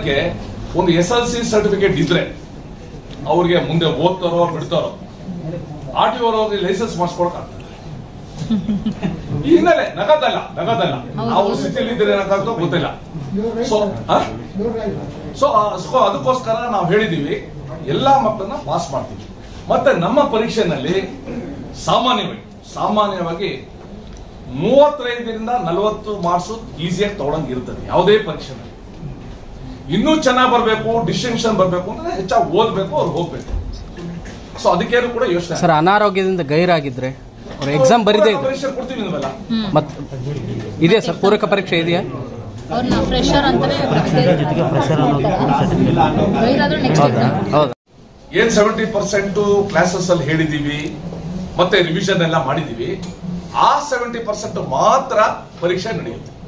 ಜನಕ್ಕೆ ಒಂದು S L C certificate ಇದ್ರೆ ಅವ್ರಿಗೆ ಮುಂದೆ ಓದ್ತಾರೋ ಬಿಡ್ತಾರೋ ಆರ್ ಟಿ ಅವ್ರಿಗೆ ಲೈಸೆನ್ಸ್ ಮಾಡಿಸ್ಕೊಳಕ್ ಆಗ್ತದೆ ಈ ಹಿನ್ನೆಲೆ ನಗದಲ್ಲ ನಗದಲ್ಲ ನಾವು ಸ್ಥಿತಿಯಲ್ಲಿ ಇದ್ರೆ ಏನಾಗ್ತೋ ಗೊತ್ತಿಲ್ಲ ಸೊ ಸೊ ಸೊ ಅದಕ್ಕೋಸ್ಕರ ನಾವು ಹೇಳಿದೀವಿ ಎಲ್ಲಾ ಮಕ್ಕಳನ್ನ ಪಾಸ್ ಮಾಡ್ತೀವಿ ಮತ್ತೆ ನಮ್ಮ ಪರೀಕ್ಷೆನಲ್ಲಿ ಸಾಮಾನ್ಯವಾಗಿ ಸಾಮಾನ್ಯವಾಗಿ ಮೂವತ್ತೈದರಿಂದ ನಲವತ್ತು ಮಾರ್ಕ್ಸ್ ಈಸಿಯಾಗಿ ತಗೊಳಂಗ್ ಇರ್ತದೆ ಯಾವುದೇ ಪರೀಕ್ಷೆನಲ್ಲಿ ಇನ್ನೂ ಚೆನ್ನಾಗಿ ಬರಬೇಕು ಡಿಸ್ಟಿಂಕ್ಷನ್ ಬರಬೇಕು ಅಂದ್ರೆ ಹೆಚ್ಚಾಗಿ ಓದ್ಬೇಕು ಅವ್ರು ಹೋಗ್ಬೇಕು ಸೊ ಅದಕ್ಕೇನು ಕೂಡ ಯೋಚನೆ ಸರ್ ಅನಾರೋಗ್ಯದಿಂದ ಗೈರಾಗಿದ್ರೆ ಅವ್ರು ಎಕ್ಸಾಮ್ ಬರಿದೇ ಪೂರಕ ಇದೆ ಪರೀಕ್ಷೆ ಕೊಡ್ತೀವಿ ನೀವೆಲ್ಲ ಮತ್ ಇದೆ ಸರ್ ಪೂರಕ ಪರೀಕ್ಷೆ ಇದೆಯಾ ಅವ್ರನ್ನ ಫ್ರೆಶರ್ ಅಂತಾನೆ ಗೈರಾದ್ರೂ ನೆಕ್ಸ್ಟ್ ಹೌದಾ ಹೌದಾ ಏನ್ ಸೆವೆಂಟಿ ಪರ್ಸೆಂಟ್ ಕ್ಲಾಸಸ್ ಅಲ್ಲಿ ಹೇಳಿದೀವಿ ಮತ್ತೆ ರಿವಿಷನ್ ಎಲ್ಲ ಮಾಡಿದೀವಿ ಆ ಸೆವೆಂಟಿ ಪರ್ಸೆಂಟ್ ಮಾತ್ರ ಪರೀಕ್ಷೆ ನಡೆಯುತ್ತೆ